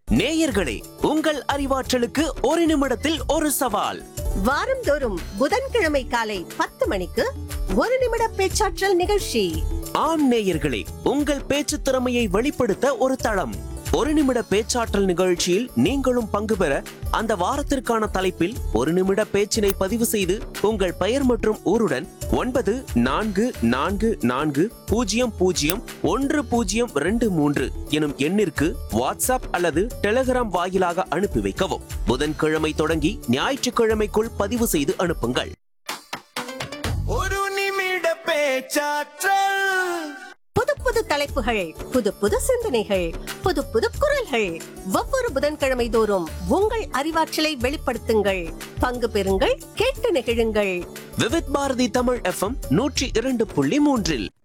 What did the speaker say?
நேயர்களே உங்கள் அறிவாற்றலுக்கு ஒரு நிமிடத்தில் ஒரு சவால் வாரந்தோறும் புதன்கிழமை காலை பத்து மணிக்கு ஒரு நிமிட பேச்சாற்றல் நிகழ்ச்சி ஆம் நேயர்களே உங்கள் பேச்சு திறமையை வெளிப்படுத்த ஒரு தளம் ஒரு நிமிட பேச்சாற்றல் நிகழ்ச்சியில் நீங்களும் பங்கு பெற அந்த வாரத்திற்கான தலைப்பில் ஒரு நிமிட பேச்சினை பதிவு செய்து உங்கள் பெயர் மற்றும் ஊருடன் ஒன்பது நான்கு நான்கு நான்கு பூஜ்ஜியம் பூஜ்ஜியம் ஒன்று பூஜ்ஜியம் ரெண்டு மூன்று எனும் எண்ணிற்கு வாட்ஸ்அப் அல்லது டெலிகிராம் வாயிலாக அனுப்பி வைக்கவும் புதன்கிழமை தொடங்கி ஞாயிற்றுக்கிழமைக்குள் பதிவு செய்து அனுப்புங்கள் ஒரு நிமிட பேச்சாற்றல் புது புது தலைப்புகள் புது புது சிந்தனைகள் புது புது குரல்கள் ஒவ்வொரு புதன்கிழமை தோறும் உங்கள் அறிவாற்றலை வெளிப்படுத்துங்கள் பங்கு பெறுங்கள் கேட்டு நெகிழுங்கள் விவித் பாரதி தமிழ் எஃப்எம் நூற்றி இரண்டு புள்ளி மூன்றில்